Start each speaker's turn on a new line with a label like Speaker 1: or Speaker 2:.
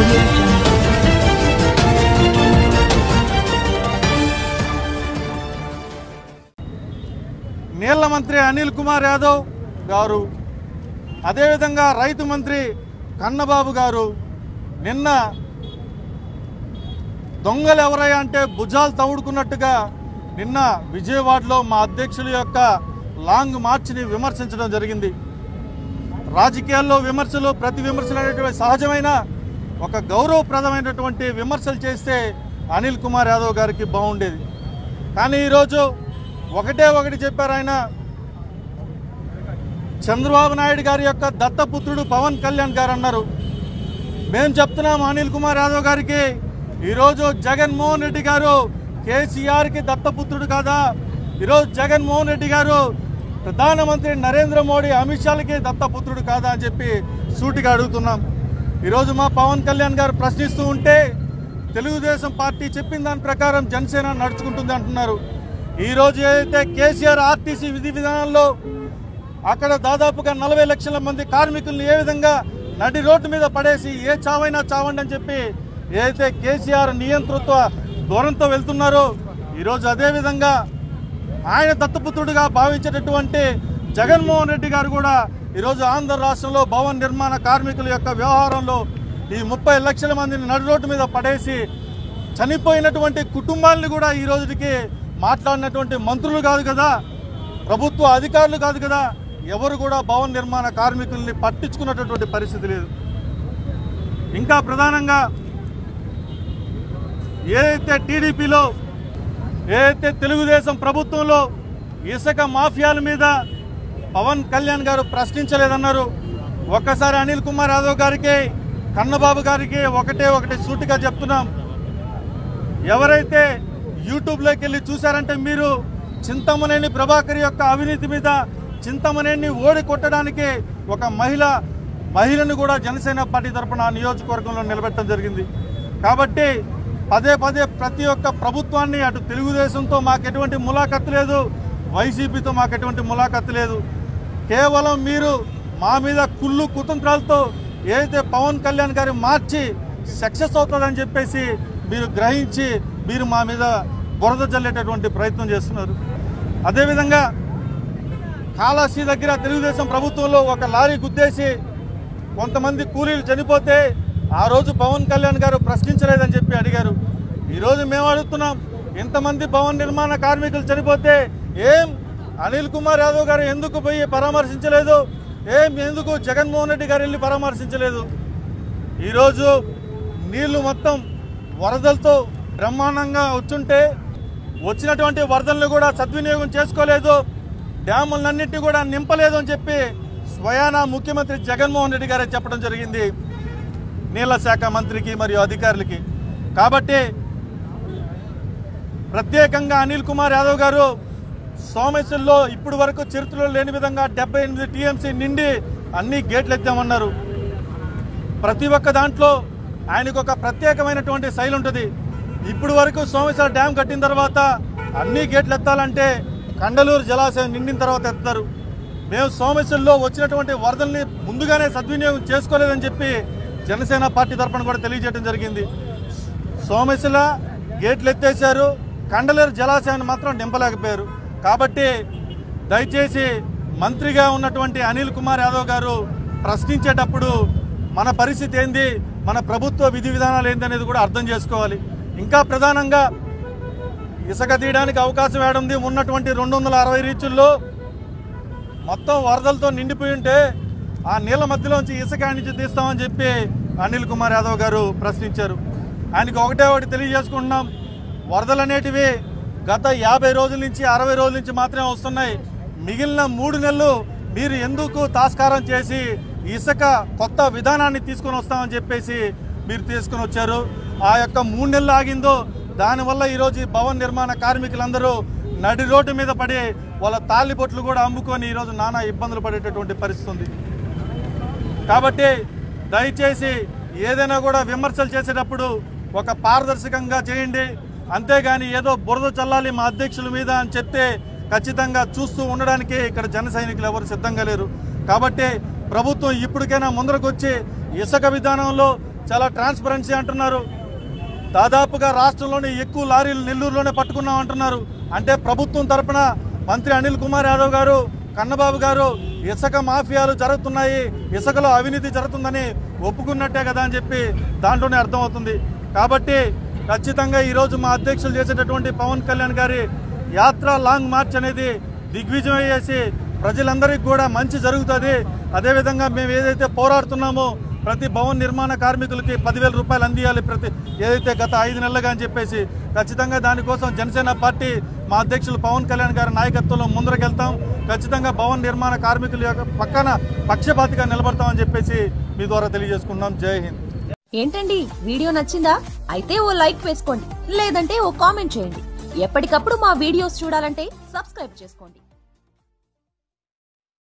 Speaker 1: audio jungle.
Speaker 2: నీళ్ల మంత్రి అనిల్ కుమార్ యాదవ్ గారు అదేవిధంగా రైతు మంత్రి కన్నబాబు గారు నిన్న దొంగలు ఎవరయ్యా అంటే భుజాలు తవుడుకున్నట్టుగా నిన్న విజయవాడలో మా అధ్యక్షుల యొక్క లాంగ్ మార్చ్ని విమర్శించడం జరిగింది రాజకీయాల్లో విమర్శలు ప్రతి విమర్శలు అనేటువంటి సహజమైన ఒక గౌరవప్రదమైనటువంటి విమర్శలు చేస్తే అనిల్ కుమార్ యాదవ్ గారికి బాగుండేది కానీ ఈరోజు ఒకటే ఒకటి చెప్పారు ఆయన చంద్రబాబు నాయుడు గారి యొక్క దత్తపుత్రుడు పవన్ కళ్యాణ్ గారు అన్నారు మేము చెప్తున్నాం అనిల్ కుమార్ యాదవ్ గారికి ఈరోజు జగన్మోహన్ రెడ్డి గారు కేసీఆర్కి దత్తపుత్రుడు కాదా ఈరోజు జగన్మోహన్ రెడ్డి గారు ప్రధానమంత్రి నరేంద్ర మోడీ అమిత్ షాలకి దత్తపుత్రుడు కాదా అని చెప్పి సూటిగా అడుగుతున్నాం ఈరోజు మా పవన్ కళ్యాణ్ గారు ప్రశ్నిస్తూ ఉంటే తెలుగుదేశం పార్టీ చెప్పిన దాని ప్రకారం జనసేన నడుచుకుంటుంది అంటున్నారు ఈరోజు ఏదైతే కేసీఆర్ ఆర్టీసీ విధి విధానాల్లో అక్కడ దాదాపుగా నలభై లక్షల మంది కార్మికుల్ని ఏ విధంగా నడి రోడ్డు మీద పడేసి ఏ చావైనా చావండి అని చెప్పి ఏదైతే కేసీఆర్ నియంతృత్వ దూరంతో వెళ్తున్నారో ఈరోజు అదే విధంగా ఆయన దత్తపుత్రుడిగా భావించేటటువంటి జగన్మోహన్ రెడ్డి గారు కూడా ఈరోజు ఆంధ్ర రాష్ట్రంలో భవన నిర్మాణ కార్మికుల యొక్క వ్యవహారంలో ఈ ముప్పై లక్షల మందిని నడి రోడ్డు మీద పడేసి చనిపోయినటువంటి కుటుంబాలను కూడా ఈ రోజుకి మాట్లాడినటువంటి మంత్రులు కాదు కదా ప్రభుత్వ అధికారులు కాదు కదా ఎవరు కూడా భవన నిర్మాణ కార్మికుల్ని పట్టించుకున్నటువంటి పరిస్థితి లేదు ఇంకా ప్రధానంగా ఏదైతే టీడీపీలో ఏదైతే తెలుగుదేశం ప్రభుత్వంలో ఇసుక మాఫియాల మీద పవన్ కళ్యాణ్ గారు ప్రశ్నించలేదన్నారు ఒక్కసారి అనిల్ కుమార్ యాదవ్ గారికి కన్నబాబు గారికి ఒకటే ఒకటి సూటిగా చెప్తున్నాం ఎవరైతే యూట్యూబ్లోకి వెళ్ళి చూశారంటే మీరు చింతమనేని ప్రభాకర్ యొక్క అవినీతి మీద చింతమనేని ఓడి కొట్టడానికి ఒక మహిళ మహిళను కూడా జనసేన పార్టీ తరపున ఆ నియోజకవర్గంలో నిలబెట్టడం జరిగింది కాబట్టి పదే పదే ప్రతి ఒక్క ప్రభుత్వాన్ని అటు తెలుగుదేశంతో మాకు ఎటువంటి ములాఖత్తు లేదు వైసీపీతో మాకు ఎటువంటి ములాఖత్తు లేదు కేవలం మీరు మా మీద కుళ్ళు కుతంత్రాలతో ఏదైతే పవన్ కళ్యాణ్ గారి మార్చి సక్సెస్ అవుతుందని చెప్పేసి మీరు గ్రహించి మీరు మా మీద బురద జల్లేటటువంటి ప్రయత్నం చేస్తున్నారు అదేవిధంగా కాళాశ్రీ దగ్గర తెలుగుదేశం ప్రభుత్వంలో ఒక లారీ గుద్దేసి కొంతమంది కూలీలు చనిపోతే ఆ రోజు పవన్ కళ్యాణ్ గారు ప్రశ్నించలేదని చెప్పి అడిగారు ఈరోజు మేము అడుగుతున్నాం ఇంతమంది భవన నిర్మాణ కార్మికులు చనిపోతే ఏం అనిల్ కుమార్ యాదవ్ గారు ఎందుకు పోయి పరామర్శించలేదు ఏం ఎందుకు జగన్మోహన్ రెడ్డి గారు వెళ్ళి పరామర్శించలేదు ఈరోజు నీళ్లు మొత్తం వరదలతో బ్రహ్మాండంగా వచ్చుంటే వచ్చినటువంటి వరదలను కూడా సద్వినియోగం చేసుకోలేదు డ్యాములన్నింటినీ కూడా నింపలేదు అని చెప్పి స్వయాన ముఖ్యమంత్రి జగన్మోహన్ రెడ్డి గారే చెప్పడం జరిగింది నీళ్ల శాఖ మంత్రికి మరియు అధికారులకి కాబట్టి ప్రత్యేకంగా అనిల్ కుమార్ యాదవ్ గారు సోమేశ్వర్లో ఇప్పటి వరకు చరిత్రలో లేని విధంగా డెబ్బై ఎనిమిది టీఎంసీ నిండి అన్ని గేట్లు ఎత్తామన్నారు ప్రతి ఒక్క దాంట్లో ఆయనకు ఒక ప్రత్యేకమైనటువంటి శైలి ఉంటుంది ఇప్పుడు వరకు సోమేశ్వర డ్యామ్ కట్టిన తర్వాత అన్ని గేట్లు ఎత్తాలంటే కండలూరు జలాశయం నిండిన తర్వాత ఎత్తారు మేము సోమేశ్వర్లో వచ్చినటువంటి వరదల్ని ముందుగానే సద్వినియోగం చేసుకోలేదని చెప్పి జనసేన పార్టీ తరఫున కూడా తెలియజేయడం జరిగింది సోమేశ్వర గేట్లు ఎత్తేసారు కండలేరు జలాశయాన్ని మాత్రం నింపలేకపోయారు కాబట్టి దయచేసి మంత్రిగా ఉన్నటువంటి అనిల్ కుమార్ యాదవ్ గారు ప్రశ్నించేటప్పుడు మన పరిస్థితి ఏంది మన ప్రభుత్వ విధి విధానాలు ఏంది అనేది కూడా అర్థం చేసుకోవాలి ఇంకా ప్రధానంగా ఇసుక తీయడానికి అవకాశం ఏడుంది ఉన్నటువంటి రెండు వందల అరవై రీచుల్లో మొత్తం వరదలతో నిండిపోయి ఉంటే ఆ నీళ్ళ మధ్యలోంచి ఇసుక ఆయన నుంచి తీస్తామని చెప్పి అనిల్ కుమార్ యాదవ్ గారు ప్రశ్నించారు ఆయనకి ఒకటే ఒకటి తెలియజేసుకుంటున్నాం వరదలు అనేటివి గత యాభై రోజుల నుంచి అరవై రోజుల నుంచి మాత్రమే వస్తున్నాయి మిగిలిన మూడు నెలలు మీరు ఎందుకు తాస్కారం చేసి ఇసుక కొత్త విధానాన్ని తీసుకొని వస్తామని చెప్పేసి మీరు తీసుకొని వచ్చారు ఆ యొక్క మూడు నెలలు ఆగిందో దానివల్ల ఈరోజు ఈ భవన నిర్మాణ కార్మికులందరూ నడి రోడ్డు మీద పడి వాళ్ళ తాలిబొట్లు కూడా అమ్ముకొని ఈరోజు నానా ఇబ్బందులు పడేటటువంటి పరిస్థితి ఉంది కాబట్టి దయచేసి ఏదైనా కూడా విమర్శలు చేసేటప్పుడు ఒక పారదర్శకంగా చేయండి అంతేగాని ఏదో బురద చల్లాలి మా అధ్యక్షుల మీద అని చెప్తే ఖచ్చితంగా చూస్తూ ఉండడానికి ఇక్కడ జన సైనికులు ఎవరు సిద్ధంగా లేరు కాబట్టి ప్రభుత్వం ఇప్పటికైనా ముందరకు వచ్చి ఇసుక విధానంలో చాలా ట్రాన్స్పరెన్సీ అంటున్నారు దాదాపుగా రాష్ట్రంలోనే ఎక్కువ లారీలు నెల్లూరులోనే పట్టుకున్నాం అంటున్నారు అంటే ప్రభుత్వం తరపున మంత్రి అనిల్ కుమార్ యాదవ్ గారు కన్నబాబు గారు ఇసుక మాఫియాలు జరుగుతున్నాయి ఇసుకలో అవినీతి జరుగుతుందని ఒప్పుకున్నట్టే కదా అని చెప్పి దాంట్లోనే అర్థమవుతుంది కాబట్టి ఖచ్చితంగా ఈరోజు మా అధ్యక్షులు చేసేటటువంటి పవన్ కళ్యాణ్ గారి యాత్ర లాంగ్ మార్చ్ అనేది దిగ్విజయం చేసి ప్రజలందరికీ కూడా మంచి జరుగుతుంది అదేవిధంగా మేము ఏదైతే పోరాడుతున్నామో ప్రతి భవన్ నిర్మాణ కార్మికులకి పదివేల రూపాయలు అందియాలి ప్రతి ఏదైతే గత ఐదు నెలలుగా అని చెప్పేసి ఖచ్చితంగా దానికోసం జనసేన పార్టీ మా అధ్యక్షులు పవన్ కళ్యాణ్ గారి నాయకత్వంలో ముందరకెళ్తాం ఖచ్చితంగా భవన్ నిర్మాణ కార్మికుల యొక్క పక్కన పక్షపాతిగా నిలబడతామని చెప్పేసి మీ ద్వారా తెలియజేసుకున్నాం జై హింద్
Speaker 1: ఏంటండి వీడియో నచ్చిందా అయితే ఓ లైక్ వేసుకోండి లేదంటే ఓ కామెంట్ చేయండి ఎప్పటికప్పుడు మా వీడియోస్ చూడాలంటే సబ్స్క్రైబ్ చేసుకోండి